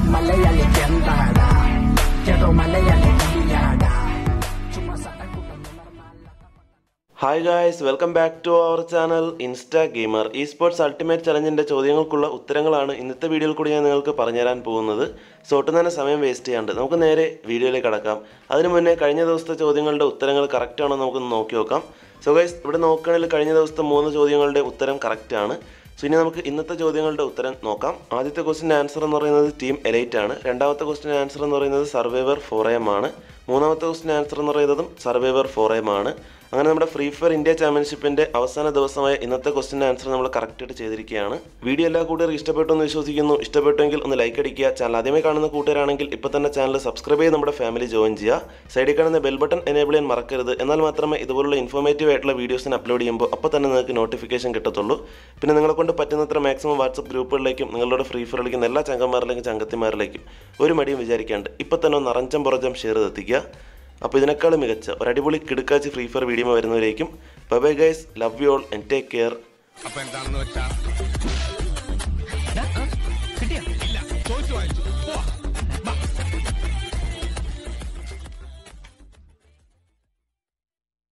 മലയാളിക്ക് എന്താടാ ഏതോ മലയാളി കവിയാടാ ചുമ്മാ സട്ടക്കൂട്ടം hi guys welcome back to our channel Insta gamer ഈ സ്പോർട്സ് അൾട്ടിമേറ്റ് ചലഞ്ചിൻ്റെ ചോദ്യങ്ങൾക്കുള്ള ഉത്തരങ്ങളാണ് ഇന്നത്തെ വീഡിയോയിൽ കൂടി ഞാൻ നിങ്ങൾക്ക് പറഞ്ഞുതരാൻ പോകുന്നത് സോ ഒട്ടും തന്നെ സമയം വേസ്റ്റ് ചെയ്യാണ്ട് നമുക്ക് നേരെ വീഡിയോയിലേക്ക് കടക്കാം അതിനു മുന്നേ കഴിഞ്ഞ ദിവസത്തെ ചോദ്യങ്ങളുടെ ഉത്തരങ്ങൾ കറക്റ്റ് ആണോ നമുക്കൊന്ന് നോക്കി നോക്കാം സോ ഗൈസ് ഇവിടെ നോക്കുകയാണെങ്കിൽ കഴിഞ്ഞ ദിവസത്തെ മൂന്ന് ചോദ്യങ്ങളുടെ ഉത്തരം കറക്റ്റ് ആണ് സോ ഇനി നമുക്ക് ഇന്നത്തെ ചോദ്യങ്ങളുടെ ഉത്തരം നോക്കാം ആദ്യത്തെ ക്വസ്റ്റിൻ്റെ ആൻസർ എന്ന് പറയുന്നത് ടീം എലൈറ്റ് ആണ് രണ്ടാമത്തെ ക്വസ്റ്റിൻ്റെ ആൻസർ എന്ന് പറയുന്നത് സർവൈവർ ഫോർ എം ആണ് മൂന്നാമത്തെ ക്വസ്റ്റിൻ്റെ ആൻസർ എന്ന് പറയുന്നതും സർവൈവർ ഫോർ എം ആണ് അങ്ങനെ നമ്മുടെ ഫ്രീ ഫയർ ഇന്ത്യ ചാമ്പ്യൻഷിപ്പിന്റെ അവസാന ദിവസമായ ഇന്നത്തെ ക്വസ്റ്റിൻ്റെ ആൻസർ നമ്മൾ കറക്റ്റായിട്ട് ചെയ്തിരിക്കുകയാണ് വീഡിയോ എല്ലാ കൂട്ടുകാരും ഇഷ്ടപ്പെട്ടു എന്ന് വിശ്വസിക്കുന്നു ഇഷ്ടപ്പെട്ടുവെങ്കിൽ ഒന്ന് ലൈക്ക് അടിക്കുക ചാനൽ ആദ്യമായി കാണുന്ന കൂട്ടുകാരാണെങ്കിൽ ഇപ്പോൾ തന്നെ ചാനൽ സബ്സ്ക്രൈബ് ചെയ്ത് നമ്മുടെ ഫാമിലി ജോയിൻ ചെയ്യുക സൈഡിൽ കാണുന്ന ബെൽ ബട്ടൺ എനേബിൾ ചെയ്യാൻ മറക്കരുത് എന്നാൽ മാത്രമേ ഇതുപോലുള്ള ഇൻഫോർമേറ്റീവ് ആയിട്ടുള്ള വീഡിയോസിന് അപ്ലോഡ് ചെയ്യുമ്പോൾ അപ്പോൾ തന്നെ നിങ്ങൾക്ക് നോട്ടിഫിക്കേഷൻ കിട്ടത്തുള്ളൂ പിന്നെ നിങ്ങളെ കൊണ്ട് പറ്റുന്നത്ര മാക്സിമം വാട്സപ്പ് ഗ്രൂപ്പുകളിലേക്കും നിങ്ങളുടെ ഫ്രീ ഫയർ കളിക്കുന്ന എല്ലാ ചങ്കന്മാരിലേക്കും ചങ്കത്തിമാരിലേക്കും ഒരു മടിയും വിചാരിക്കാണ്ട് ഇപ്പോൾ തന്നെ ഒന്ന് അറഞ്ചം പുറഞ്ചം ഷെയർ എത്തിക്കുക അപ്പോൾ ഇതിനേക്കാളും മികച്ച ഒരു അടിപൊളി കിടുക്കാച്ച് ഫ്രീ ഫയർ വീഡിയോ വരുന്നവരേക്കും bye bye guys love you all and take care അപ്പൊ എന്താണെന്ന് വെച്ചാ